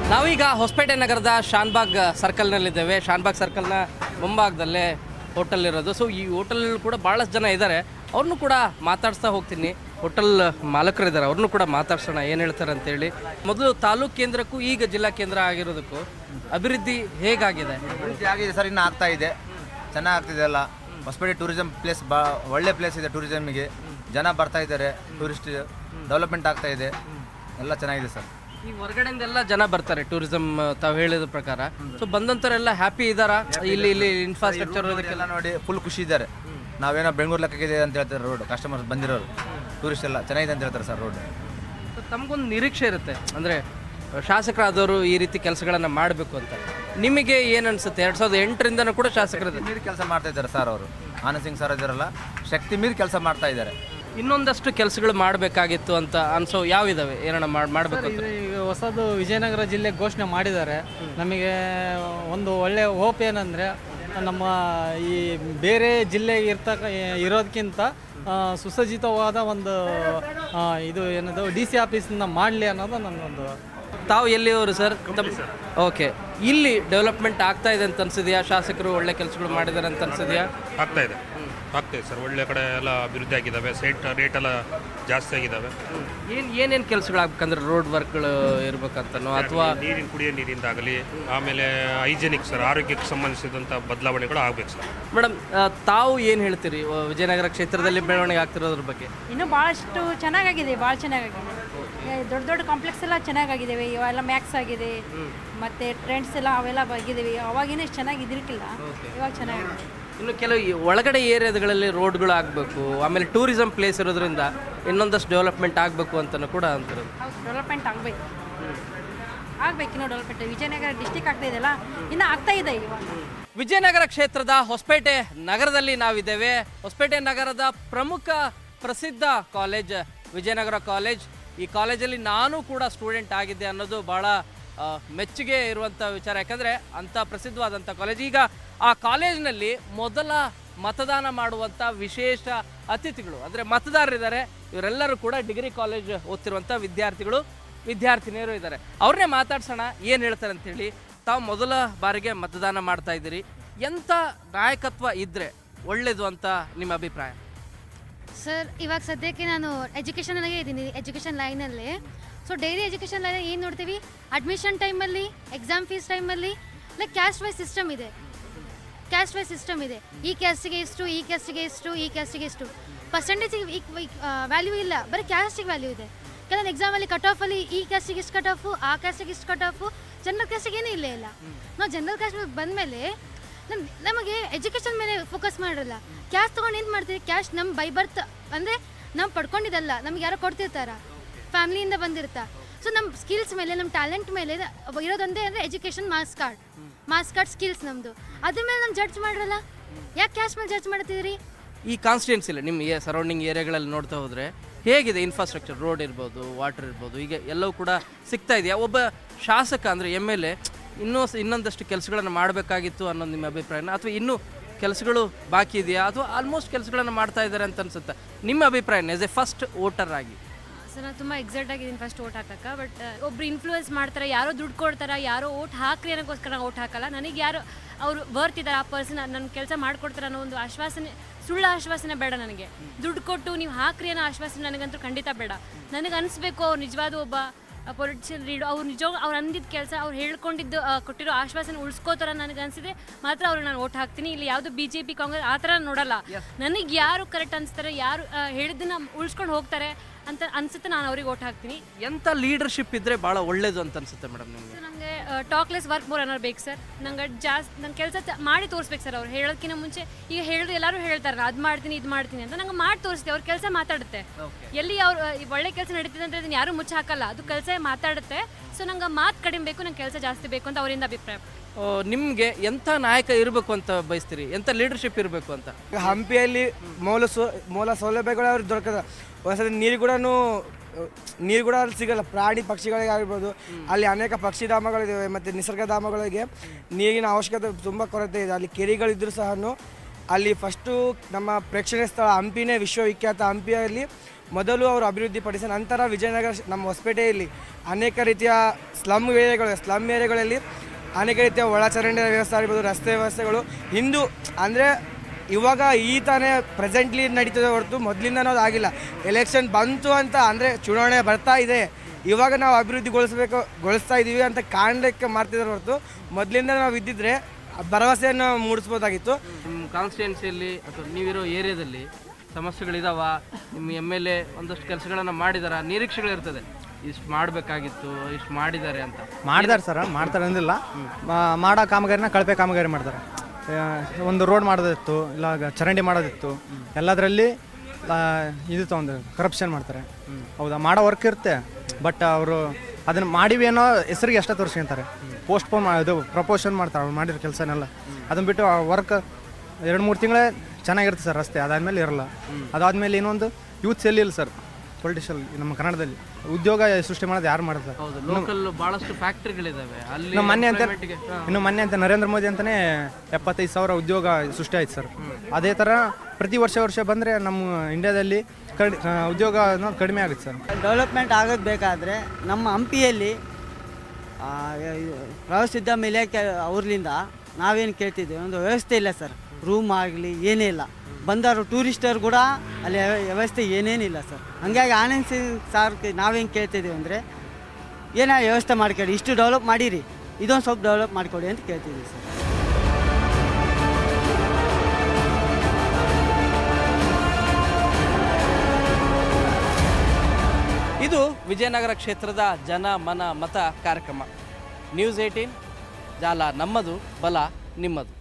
ನಾವೀಗ ಹೊಸಪೇಟೆ ನಗರದ ಶಾನ್ಬಾಗ್ ಸರ್ಕಲ್ನಲ್ಲಿದ್ದೇವೆ ಶಾನ್ಬಾಗ್ ಸರ್ಕಲ್ನ ಮುಂಭಾಗದಲ್ಲೇ ಹೋಟೆಲ್ ಇರೋದು ಸೊ ಈ ಹೋಟೆಲ್ ಕೂಡ ಭಾಳಷ್ಟು ಜನ ಇದ್ದಾರೆ ಅವ್ರನ್ನೂ ಕೂಡ ಮಾತಾಡಿಸ್ತಾ ಹೋಗ್ತೀನಿ ಹೋಟೆಲ್ ಮಾಲಕರಿದ್ದಾರೆ ಅವ್ರನ್ನೂ ಕೂಡ ಮಾತಾಡ್ಸೋಣ ಏನು ಹೇಳ್ತಾರೆ ಅಂತೇಳಿ ಮೊದಲು ತಾಲೂಕು ಕೇಂದ್ರಕ್ಕೂ ಈಗ ಜಿಲ್ಲಾ ಕೇಂದ್ರ ಆಗಿರೋದಕ್ಕೂ ಅಭಿವೃದ್ಧಿ ಹೇಗಾಗಿದೆ ಅಭಿವೃದ್ಧಿ ಆಗಿದೆ ಸರ್ ಇನ್ನು ಆಗ್ತಾ ಇದೆ ಚೆನ್ನಾಗಿ ಆಗ್ತಿದೆ ಎಲ್ಲ ಹೊಸಪೇಟೆ ಟೂರಿಸಂ ಪ್ಲೇಸ್ ಬಾ ಒಳ್ಳೆ ಪ್ಲೇಸ್ ಇದೆ ಟೂರಿಸಮ್ಗೆ ಜನ ಬರ್ತಾ ಇದ್ದಾರೆ ಟೂರಿಸ್ಟ್ ಡೆವಲಪ್ಮೆಂಟ್ ಆಗ್ತಾ ಇದೆ ಎಲ್ಲ ಚೆನ್ನಾಗಿದೆ ಸರ್ ಈ ಹೊರಗಡೆಯಿಂದೆಲ್ಲ ಜನ ಬರ್ತಾರೆ ಟೂರಿಸಂ ತಾವು ಹೇಳಿದ ಪ್ರಕಾರ ಸೊ ಬಂದಂಥವರೆಲ್ಲ ಹ್ಯಾಪಿ ಇದ್ದಾರಾ ಇಲ್ಲಿ ಇಲ್ಲಿ ಇನ್ಫ್ರಾಸ್ಟ್ರಕ್ಚರ್ ಎಲ್ಲ ನೋಡಿ ಫುಲ್ ಖುಷಿ ಇದ್ದಾರೆ ನಾವೇನೋ ಬೆಂಗಳೂರು ಲೆಕ್ಕಕ್ಕಿದೆ ಅಂತ ಹೇಳ್ತಾರೆ ರೋಡ್ ಕಸ್ಟಮರ್ಸ್ ಬಂದಿರೋರು ಟೂರಿಸ್ಟ್ ಎಲ್ಲ ಚೆನ್ನಾಗಿದೆ ಅಂತ ಹೇಳ್ತಾರೆ ಸರ್ ರೋಡ್ ಸೊ ತಮಗೊಂದು ನಿರೀಕ್ಷೆ ಇರುತ್ತೆ ಅಂದರೆ ಶಾಸಕರಾದವರು ಈ ರೀತಿ ಕೆಲಸಗಳನ್ನು ಮಾಡಬೇಕು ಅಂತ ನಿಮಗೆ ಏನು ಅನಿಸುತ್ತೆ ಎರಡು ಸಾವಿರದ ಎಂಟರಿಂದನೂ ಕೂಡ ಶಾಸಕರಿದ್ದಾರೆ ಮೀರಿ ಕೆಲಸ ಮಾಡ್ತಾ ಇದ್ದಾರೆ ಸರ್ ಅವರು ಆನಂದ್ ಸಿಂಗ್ ಸರ್ ಇದ್ದಾರಲ್ಲ ಶಕ್ತಿ ಮೀರಿ ಕೆಲಸ ಮಾಡ್ತಾ ಇದ್ದಾರೆ ಇನ್ನೊಂದಷ್ಟು ಕೆಲಸಗಳು ಮಾಡಬೇಕಾಗಿತ್ತು ಅಂತ ಅನ್ಸೋ ಯಾವಿದಾವೆ ಏನನ್ನ ಮಾಡಿ ಮಾಡಬೇಕು ಅಂತ ಇದು ಈಗ ಹೊಸದು ವಿಜಯನಗರ ಜಿಲ್ಲೆ ಘೋಷಣೆ ಮಾಡಿದ್ದಾರೆ ನಮಗೆ ಒಂದು ಒಳ್ಳೆಯ ಹೋಪ್ ಏನಂದರೆ ನಮ್ಮ ಈ ಬೇರೆ ಜಿಲ್ಲೆ ಇರ್ತಕ್ಕ ಇರೋದಕ್ಕಿಂತ ಆ, ಸುಸಜ್ಜಿತವಾದ ಒಂದು ಆ, ಇದು ಏನದು ಡಿ ಸಿ ಆಫೀಸನ್ನ ಮಾಡಲಿ ಅನ್ನೋದು ನನ್ನೊಂದು ತಾವು ಎಲ್ಲಿಯವರು ಸರ್ ಓಕೆ ಇಲ್ಲಿ ಡೆವಲಪ್ಮೆಂಟ್ ಆಗ್ತಾ ಇದೆ ಅಂತ ಅನ್ಸಿದ್ಯಾ ಶಾಸಕರು ಒಳ್ಳೆ ಕೆಲಸಗಳು ಮಾಡಿದ್ದಾರೆ ಅಂತ ಅನ್ಸಿದ್ಯಾ ಆಗ್ತಾ ಇದೆ ಆಗ್ತಾ ಇದೆ ಸರ್ ಒಳ್ಳೆ ಕಡೆ ಎಲ್ಲ ಅಭಿವೃದ್ಧಿ ಆಗಿದ್ದಾವೆ ಸೈಟ್ ರೇಟ್ ಎಲ್ಲ ಜಾಸ್ತಿ ಆಗಿದ್ದಾವೆ ಏನು ಏನೇನು ಕೆಲಸಗಳಾಗಬೇಕಂದ್ರೆ ರೋಡ್ ವರ್ಕ್ಗಳು ಇರ್ಬೇಕಂತನೋ ಅಥವಾ ನೀರಿನ ಕುಡಿಯೋ ನೀರಿಂದಾಗಲಿ ಆಮೇಲೆ ಹೈಜೆನಿಕ್ ಸರ್ ಆರೋಗ್ಯಕ್ಕೆ ಸಂಬಂಧಿಸಿದಂಥ ಬದಲಾವಣೆಗಳು ಆಗ್ಬೇಕು ಸರ್ ಮೇಡಮ್ ತಾವು ಏನು ಹೇಳ್ತೀರಿ ವ- ವಿಜಯನಗರ ಕ್ಷೇತ್ರದಲ್ಲಿ ಬೆಳವಣಿಗೆ ಆಗ್ತಿರೋದ್ರ ಬಗ್ಗೆ ಇನ್ನೂ ಭಾಳಷ್ಟು ಚೆನ್ನಾಗಾಗಿದೆ ಭಾಳ ಚೆನ್ನಾಗಾಗಿದೆ ಏ, ದೊಡ್ಡ ದೊಡ್ಡ ಕಾಂಪ್ಲೆಕ್ಸ್ ಎಲ್ಲ ಚೆನ್ನಾಗಾಗಿದ್ದಾವೆ ಇವೆಲ್ಲ ಮ್ಯಾಕ್ಸ್ ಆಗಿದೆ ಮತ್ತು ಟ್ರೆಂಡ್ಸ್ ಎಲ್ಲ ಅವೆಲ್ಲ ಆಗಿದ್ದಾವೆ ಅವಾಗಿನ ಇಷ್ಟು ಚೆನ್ನಾಗಿ ಇದಿರ್ಕಿಲ್ಲ ಇವಾಗ ಚೆನ್ನಾಗಿದೆ ಇನ್ನು ಕೆಲವು ಈ ಒಳಗಡೆ ಏರಿಯಾಗಳಲ್ಲಿ ರೋಡ್ಗಳು ಆಗಬೇಕು ಆಮೇಲೆ ಟೂರಿಸಂ ಪ್ಲೇಸ್ ಇರೋದ್ರಿಂದ ಇನ್ನೊಂದಷ್ಟು ಡೆವಲಪ್ಮೆಂಟ್ ಆಗಬೇಕು ಅಂತಲೂ ಕೂಡ ಅಂತಿರೋದು ಹೌದು ಡೆವಲಪ್ಮೆಂಟ್ ಆಗಬೇಕು ಆಗ್ಬೇಕು ಇನ್ನೂ ಡೆವಲಪ್ಮೆಂಟ್ ವಿಜಯನಗರ ಡಿಸ್ಟಿಕ್ ಆಗ್ತಾ ಇದೆಯಲ್ಲ ಇನ್ನು ಆಗ್ತಾ ಇದೆ ಇವಾಗ ವಿಜಯನಗರ ಕ್ಷೇತ್ರದ ಹೊಸಪೇಟೆ ನಗರದಲ್ಲಿ ನಾವಿದ್ದೇವೆ ಹೊಸಪೇಟೆ ನಗರದ ಪ್ರಮುಖ ಪ್ರಸಿದ್ಧ ಕಾಲೇಜ್ ವಿಜಯನಗರ ಕಾಲೇಜ್ ಈ ಕಾಲೇಜಲ್ಲಿ ನಾನು ಕೂಡ ಸ್ಟೂಡೆಂಟ್ ಆಗಿದ್ದೆ ಅನ್ನೋದು ಬಹಳ ಆ, ಮೆಚ್ಚುಗೆ ಇರುವಂಥ ವಿಚಾರ ಯಾಕಂದರೆ ಅಂಥ ಪ್ರಸಿದ್ಧವಾದಂಥ ಕಾಲೇಜ್ ಈಗ ಆ ಕಾಲೇಜಿನಲ್ಲಿ ಮೊದಲ ಮತದಾನ ಮಾಡುವಂಥ ವಿಶೇಷ ಅತಿಥಿಗಳು ಅಂದರೆ ಮತದಾರರಿದ್ದಾರೆ ಇವರೆಲ್ಲರೂ ಕೂಡ ಡಿಗ್ರಿ ಕಾಲೇಜ್ ಓದ್ತಿರುವಂಥ ವಿದ್ಯಾರ್ಥಿಗಳು ವಿದ್ಯಾರ್ಥಿನಿಯರು ಇದ್ದಾರೆ ಅವ್ರನ್ನೇ ಮಾತಾಡ್ಸೋಣ ಏನು ಹೇಳ್ತಾರೆ ಅಂತೇಳಿ ತಾವು ಮೊದಲ ಬಾರಿಗೆ ಮತದಾನ ಮಾಡ್ತಾ ಇದ್ದೀರಿ ಎಂಥ ನಾಯಕತ್ವ ಇದ್ದರೆ ಒಳ್ಳೇದು ಅಂತ ನಿಮ್ಮ ಅಭಿಪ್ರಾಯ ಸರ್ ಇವಾಗ ಸದ್ಯಕ್ಕೆ ನಾನು ಎಜುಕೇಷನಲ್ಲೇ ಇದ್ದೀನಿ ಎಜುಕೇಷನ್ ಲೈನಲ್ಲಿ ಸೊ ಡೈಲಿ ಎಜುಕೇಷನ್ ಲೈನ್ ಏನು ನೋಡ್ತೀವಿ ಅಡ್ಮಿಷನ್ ಟೈಮಲ್ಲಿ ಎಕ್ಸಾಮ್ ಫೀಸ್ ಟೈಮಲ್ಲಿ ಲೈಕ್ ಕ್ಯಾಸ್ಟ್ ವೈಸ್ ಸಿಸ್ಟಮ್ ಇದೆ ಕ್ಯಾಸ್ಟ್ ವೈಸ್ ಸಿಸ್ಟಮ್ ಇದೆ ಈ ಕ್ಯಾಸ್ಟಿಗೆ ಇಷ್ಟು ಈ ಕ್ಯಾಸ್ಟಿಗೆ ಇಷ್ಟು ಈ ಕ್ಯಾಸ್ಟಿಗೆ ಇಷ್ಟು ಪರ್ಸೆಂಟೇಜಿಗೆ ವ್ಯಾಲ್ಯೂ ಇಲ್ಲ ಬರೀ ಕ್ಯಾಸ್ಟಿಗೆ ವ್ಯಾಲ್ಯೂ ಇದೆ ಕೆಲವೊಂದು ಎಕ್ಸಾಮಲ್ಲಿ ಕಟ್ ಆಫಲ್ಲಿ ಈ ಕ್ಯಾಸ್ಟಿಗೆ ಇಷ್ಟು ಕಟ್ ಆಫು ಆ ಕ್ಯಾಸ್ಟಿಗೆ ಇಷ್ಟು ಕಟ್ ಆಫು ಜನರಲ್ ಕ್ಯಾಸ್ಟಿಗೆ ಏನೂ ಇಲ್ಲೇ ಇಲ್ಲ ನಾವು ಜನರಲ್ ಕ್ಯಾಸ್ಟ್ ಬಂದಮೇಲೆ ನಮ್ ನಮಗೆ ಎಜುಕೇಷನ್ ಮೇಲೆ ಫೋಕಸ್ ಮಾಡಿರಲ್ಲ ಕ್ಯಾಶ್ ತೊಗೊಂಡು ಏನು ಮಾಡ್ತೀವಿ ಕ್ಯಾಶ್ ನಮ್ಮ ಬೈ ಬರ್ತ್ ಅಂದರೆ ನಾವು ಪಡ್ಕೊಂಡಿದ್ದಲ್ಲ ನಮ್ಗೆ ಯಾರೋ ಕೊಡ್ತಿರ್ತಾರ ಫ್ಯಾಮ್ಲಿಯಿಂದ ಬಂದಿರ್ತಾ ಸೊ ನಮ್ಮ ಸ್ಕಿಲ್ಸ್ ಮೇಲೆ ನಮ್ಮ ಟ್ಯಾಲೆಂಟ್ ಮೇಲೆ ಇರೋದೊಂದೇ ಅಂದರೆ education marks card marks card skills ನಮ್ಮದು ಅದ್ರ ಮೇಲೆ ನಮ್ಮ ಜಡ್ಜ್ ಮಾಡಿರಲ್ಲ ಯಾಕೆ ಕ್ಯಾಶ್ ಮೇಲೆ ಜಡ್ಜ್ ಮಾಡ್ತಿದ್ರಿ ಈ ಕಾನ್ಸ್ಟಿಟ್ಯೂನ್ಸಿಲಿ ನಿಮ್ಮ ಸರೌಂಡಿಂಗ್ ಏರಿಯಾಗಳಲ್ಲಿ ನೋಡ್ತಾ ಹೋದರೆ ಹೇಗಿದೆ ಇನ್ಫ್ರಾಸ್ಟ್ರಕ್ಚರ್ ರೋಡ್ ಇರ್ಬೋದು ವಾಟರ್ ಇರ್ಬೋದು ಈಗ ಎಲ್ಲವೂ ಕೂಡ ಸಿಗ್ತಾ ಇದೆಯಾ ಒಬ್ಬ ಶಾಸಕ ಅಂದರೆ ಎಮ್ ಎಲ್ ಎ ಇನ್ನೂ ಸ- ಇನ್ನೊಂದಷ್ಟು ಕೆಲಸಗಳನ್ನು ಮಾಡಬೇಕಾಗಿತ್ತು ಅನ್ನೋದು ನಿಮ್ಮ ಅಭಿಪ್ರಾಯನ ಅಥವಾ ಇನ್ನೂ ಕೆಲಸಗಳು ಬಾಕಿ ಇದೆಯಾ ಅಥವಾ ಆಲ್ಮೋಸ್ಟ್ ಕೆಲಸಗಳನ್ನು ಮಾಡ್ತಾ ಇದ್ದಾರೆ ಅಂತ ಅನ್ಸುತ್ತೆ ನಿಮ್ಮ ಅಭಿಪ್ರಾಯನ ಎಸ್ ಎ ಫಸ್ಟ್ ವೋಟರ್ ಆಗಿ ಸರ್ ನಾನು ತುಂಬ ಎಕ್ಸೈಟ್ ಆಗಿದ್ದೀನಿ ಫಸ್ಟ್ ಓಟ್ ಹಾಕಕ್ಕೆ ಬಟ್ ಒಬ್ರು ಇನ್ಫ್ಲೂಯೆನ್ಸ್ ಮಾಡ್ತಾರೆ ಯಾರೋ ದುಡ್ಡು ಕೊಡ್ತಾರೆ ಯಾರೋ ಓಟ್ ಹಾಕ್ರಿ ಅನ್ನೋಕ್ಕೋಸ್ಕರ ನಾನು ಓಟ್ ಹಾಕಲ್ಲ ನನಗೆ ಯಾರು ಅವರು ಬರ್ತಿದ್ದಾರೆ ಆ ಪರ್ಸನ್ ನನ್ನ ಕೆಲಸ ಮಾಡಿಕೊಡ್ತಾರೆ ಅನ್ನೋ ಒಂದು ಆಶ್ವಾಸನೆ ಸುಳ್ಳು ಆಶ್ವಾಸನೆ ಬೇಡ ನನಗೆ ದುಡ್ಡು ಕೊಟ್ಟು ನೀವು ಹಾಕ್ರಿ ಅನ್ನೋ ಆಶ್ವಾಸನೆ ನನಗಂತೂ ಖಂಡಿತ ಬೇಡ ನನಗೆ ಅನಿಸ್ಬೇಕು ಅವ್ರು ನಿಜವಾದ ಒಬ್ಬ ಪೊಲಿಟಿಷಿಯನ್ ಲೀಡ್ ಅವ್ರು ನಿಜ ಅವ್ರು ಅಂದಿದ್ದ ಕೆಲಸ ಅವ್ರು ಹೇಳ್ಕೊಂಡಿದ್ದು ಆ, ಕೊಟ್ಟಿರೋ ಆಶ್ವಾಸನೆ ಉಳಿಸ್ಕೋತಾರ ನನಗೆ ಅನಿಸಿದೆ ಮಾತ್ರ ಅವ್ರು ನಾನು ಓಟ್ ಹಾಕ್ತೀನಿ ಇಲ್ಲಿ ಯಾವುದು ಬಿ ಜೆ ಪಿ ಕಾಂಗ್ರೆಸ್ ಆ ಥರ ನೋಡಲ್ಲ ನನಗೆ ಯಾರು ಕರೆಕ್ಟ್ ಅನಿಸ್ತಾರೆ ಯಾರು ಆ, ಹೇಳಿದ್ದನ್ನ ಉಳಿಸ್ಕೊಂಡು ಹೋಗ್ತಾರೆ ಅಂತ ಅನ್ಸುತ್ತೆ ನಾನು ಅವ್ರಿಗೆ ಓಟ್ ಹಾಕ್ತೀನಿ ಎಂಥ ಲೀಡರ್ಶಿಪ್ ಇದ್ದರೆ ಭಾಳ ಒಳ್ಳೇದು ಅಂತ ಅನ್ಸುತ್ತೆ ಮೇಡಮ್ ನಿಮಗೆ ನನಗೆ ಟಾಕ್ಲೆಸ್ ವರ್ಕ್ ಮೋರ್ ಅನ್ನೋರು ಬೇಕು ಸರ್ ನಂಗೆ ಜಾಸ್ತಿ ನಂಗೆ ಕೆಲಸ ಮಾಡಿ ತೋರಿಸ್ಬೇಕು ಸರ್ ಅವ್ರು ಹೇಳೋದಕ್ಕಿಂತ ಮುಂಚೆ ಈಗ ಹೇಳಿದ್ರು ಎಲ್ಲರೂ ಹೇಳ್ತಾರೆ ಅದು ಮಾಡ್ತೀನಿ ಇದು ಮಾಡ್ತೀನಿ ಅಂತ ನಂಗೆ ಮಾಡಿ ತೋರಿಸ್ತೀವಿ ಅವ್ರ ಕೆಲಸ ಮಾತಾಡುತ್ತೆ ಎಲ್ಲಿ ಅವ್ರು ಆ, ಈ ಒಳ್ಳೆ ಕೆಲಸ ನಡೀತಿದೆ ಅಂತ ಅದನ್ನ ಯಾರೂ ಮುಚ್ಚಿ ಹಾಕಲ್ಲ ಅದು ಕೆಲಸ ಮಾತಾಡುತ್ತೆ ಸೊ ನಂಗೆ ಮಾತು ಕಡಿಮೆ ಬೇಕು ನಂಗೆ ಕೆಲಸ ಜಾಸ್ತಿ ಬೇಕು ಅಂತ ಅವರಿಂದ ಅಭಿಪ್ರಾಯ ನಿಮಗೆ ಎಂಥ ನಾಯಕ ಇರಬೇಕು ಅಂತ ಬಯಸ್ತೀರಿ ಎಂಥ ಲೀಡರ್ಶಿಪ್ ಇರಬೇಕು ಅಂತ ಈಗ ಹಂಪಿಯಲ್ಲಿ ಮೂಲ ಸೌ ಮೂಲ ಸೌಲಭ್ಯಗಳು ಅವ್ರಿಗೆ ದೊರಕದ ಒಂದ್ಸರಿ ನೀರು ಕೂಡ ನೀರು ಕೂಡ ಅಲ್ಲಿ ಸಿಗಲ್ಲ ಪ್ರಾಣಿ ಪಕ್ಷಿಗಳಿಗೆ ಆಗಿರ್ಬೋದು ಅಲ್ಲಿ ಅನೇಕ ಪಕ್ಷಿಧಾಮಗಳಿದ್ದಾವೆ ಮತ್ತು ನಿಸರ್ಗಧಾಮಗಳಿಗೆ ನೀರಿನ ಅವಶ್ಯಕತೆ ತುಂಬ ಕೊರತೆ ಇದೆ ಅಲ್ಲಿ ಕೆರೆಗಳಿದ್ದರೂ ಸಹ ಅಲ್ಲಿ ಫಸ್ಟು ನಮ್ಮ ಪ್ರೇಕ್ಷಣೀಯ ಸ್ಥಳ ಹಂಪಿನೇ ವಿಶ್ವವಿಖ್ಯಾತ ಹಂಪಿಯಲ್ಲಿ ಮೊದಲು ಅವರು ಅಭಿವೃದ್ಧಿಪಡಿಸಿ ನಂತರ ವಿಜಯನಗರ ಶ- ನಮ್ಮ ಹೊಸಪೇಟೆಯಲ್ಲಿ ಅನೇಕ ರೀತಿಯ ಸ್ಲಮ್ ಏರಿಯಾಗಳು ಸ್ಲಮ್ ಏರಿಯಾಗಳಲ್ಲಿ ಅನೇಕ ರೀತಿಯ ಒಳಚರಂಡಿ ವ್ಯವಸ್ಥೆ ಆಗಿರ್ಬೋದು ರಸ್ತೆ ವ್ಯವಸ್ಥೆಗಳು ಹಿಂದೂ ಅಂದರೆ ಇವಾಗ ಈ ತಾನೇ ಪ್ರೆಸೆಂಟ್ಲಿ ನಡೀತದೆ ಹೊರತು ಮೊದಲಿಂದ ಅದು ಆಗಿಲ್ಲ ಎಲೆಕ್ಷನ್ ಬಂತು ಅಂತ ಅಂದರೆ ಚುನಾವಣೆ ಬರ್ತಾ ಇದೆ ಇವಾಗ ನಾವು ಅಭಿವೃದ್ಧಿಗೊಳಿಸಬೇಕು ಗೊಳಿಸ್ತಾ ಇದ್ದೀವಿ ಅಂತ ಕಾಣಲಿಕ್ಕೆ ಮಾಡ್ತಿದ್ದಾರೆ ಹೊರತು ಮೊದಲಿಂದ ನಾವು ಇದ್ದಿದ್ರೆ ಭರವಸೆಯನ್ನು ಮೂಡಿಸ್ಬೋದಾಗಿತ್ತು ನಿಮ್ಮ ಕಾನ್ಸ್ಟಿಟ್ಯೂನ್ಸಿಯಲ್ಲಿ ಅಥವಾ ನೀವಿರೋ ಏರಿಯಾದಲ್ಲಿ ಸಮಸ್ಯೆಗಳಿದಾವ ನಿಮ್ಮ ಎಮ್ ಎಲ್ ಎ ಒಂದಷ್ಟು ಕೆಲಸಗಳನ್ನು ಮಾಡಿದಾರ ನಿರೀಕ್ಷೆಗಳಿರ್ತದೆ ಇಷ್ಟು ಮಾಡಬೇಕಾಗಿತ್ತು ಇಷ್ಟು ಮಾಡಿದ್ದಾರೆ ಅಂತ ಮಾಡ್ತಾರೆ ಸರ್ ಮಾಡ್ತಾರೆ ಅಂದಿಲ್ಲ ಮಾ- ಮಾಡೋ ಕಾಮಗಾರಿನ ಕಳಪೆ ಕಾಮಗಾರಿ ಮಾಡ್ತಾರೆ ಆ, ಒಂದು ರೋಡ್ ಮಾಡೋದಿತ್ತು ಇಲ್ಲ ಗ- ಚರಂಡಿ ಮಾಡೋದಿತ್ತು ಎಲ್ಲದರಲ್ಲಿ ಇದು ಒಂದು ಕರಪ್ಷನ್ ಮಾಡ್ತಾರೆ ಹೌದಾ ಮಾಡೋ ವರ್ಕ್ ಇರುತ್ತೆ ಬಟ್ ಅವರು ಅದನ್ನ ಮಾಡಿವಿ ಅನ್ನೋ ಹೆಸರಿಗೆ ಅಷ್ಟೇ ತೋರಿಸ್ಕೊಂತಾರೆ ಪೋಸ್ಟ್ಪೋನ್ ಇದು ಪ್ರಪೋಷನ್ ಮಾಡ್ತಾರೆ ಅವ್ರು ಮಾಡಿರೋ ಕೆಲಸನೆಲ್ಲ ಅದನ್ನ ಬಿಟ್ಟು ಆ ವರ್ಕ್ ಎರಡು ಮೂರು ತಿಂಗಳೇ ಚೆನ್ನಾಗಿರುತ್ತೆ ಸರ್ ರಸ್ತೆ ಅದಾದ್ಮೇಲೆ ಇರಲ್ಲ ಅದಾದ್ಮೇಲೆ ಇನ್ನೊಂದು ಯೂತ್ಸ್ ಎಲ್ಲಿ ಇಲ್ಲ ಸರ್ ಪೊಲಿಟಿಷಿಯಲ್ ನಮ್ಮ ಕನ್ನಡದಲ್ಲಿ ಉದ್ಯೋಗ ಸೃಷ್ಟಿ ಮಾಡೋದು ಯಾರು ಮಾಡ್ತಾರೆ ಹೌದು ಲೋಕಲ್ ಬಹಳಷ್ಟು ಫ್ಯಾಕ್ಟ್ರಿಗಳಿದಾವೆ ಅಲ್ಲಿ ಇನ್ನು ಮೊನ್ನೆ ಅಂತ employment ಗೆ- ಹಾ. ಇನ್ನು ಮೊನ್ನೆ ಅಂತ ನರೇಂದ್ರ ಮೋದಿ ಅಂತಾನೆ ಎಪ್ಪತ್ತೈದು ಸಾವಿರ ಉದ್ಯೋಗ ಸೃಷ್ಟಿ ಆಯ್ತು ಸರ್ ಅದೇ ಥರ ಪ್ರತಿ ವರ್ಷ ವರ್ಷ ಬಂದರೆ ನಮ್ಮ ಇಂಡಿಯಾದಲ್ಲಿ ಕಡಿ ಆ, ಉದ್ಯೋಗ ಅನ್ನೋದು ಕಡಿಮೆ ಆಗುತ್ತೆ ಸರ್ ಡೆವಲಪ್ಮೆಂಟ್ ಆಗೋದು ಬೇಕಾದರೆ ನಮ್ಮ ಹಂಪಿಯಲ್ಲಿ ಆ, ಇದು ಪ್ರವಾಸೋದ್ಯಮ ಇಲಾಖೆ ಅವ್ರಲಿಂದ ನಾವೇನು ಕೇಳ್ತಿದ್ದೀವಿ ಒಂದು ವ್ಯವಸ್ಥೆ ಇಲ್ಲ ಸರ್ ರೂಮ್ ಆಗಲಿ ಏನೇ ಇಲ್ಲ ಬಂದವರು ಟೂರಿಸ್ಟರ್ ಕೂಡ ಅಲ್ಲಿ ವ್ಯ- ವ್ಯವಸ್ಥೆ ಏನೇನಿಲ್ಲ ಸರ್ ಹಂಗಾಗಿ ಆನಂದ್ ಸಿಂಗ್ ಸಾರ್ ನಾವೇನು ಕೇಳ್ತಿದ್ದೀವಿ ಅಂದರೆ ಏನೋ ವ್ಯವಸ್ಥೆ ಮಾಡ್ಕೊಡಿ ಇಷ್ಟು ಡೆವಲಪ್ ಮಾಡಿರಿ ಇದೊಂದು ಸ್ವಲ್ಪ ಡೆವಲಪ್ ಮಾಡಿಕೊಡಿ ಅಂತ ಕೇಳ್ತಿದ್ದೀವಿ ಸರ್ ಇದು ವಿಜಯನಗರ ಕ್ಷೇತ್ರದ ಜನ ಮನ ಮತ ಕಾರ್ಯಕ್ರಮ ನ್ಯೂಸ್ ಏಯ್ಟೀನ್ ಜಾಲ ನಮ್ಮದು ಬಲ ನಿಮ್ಮದು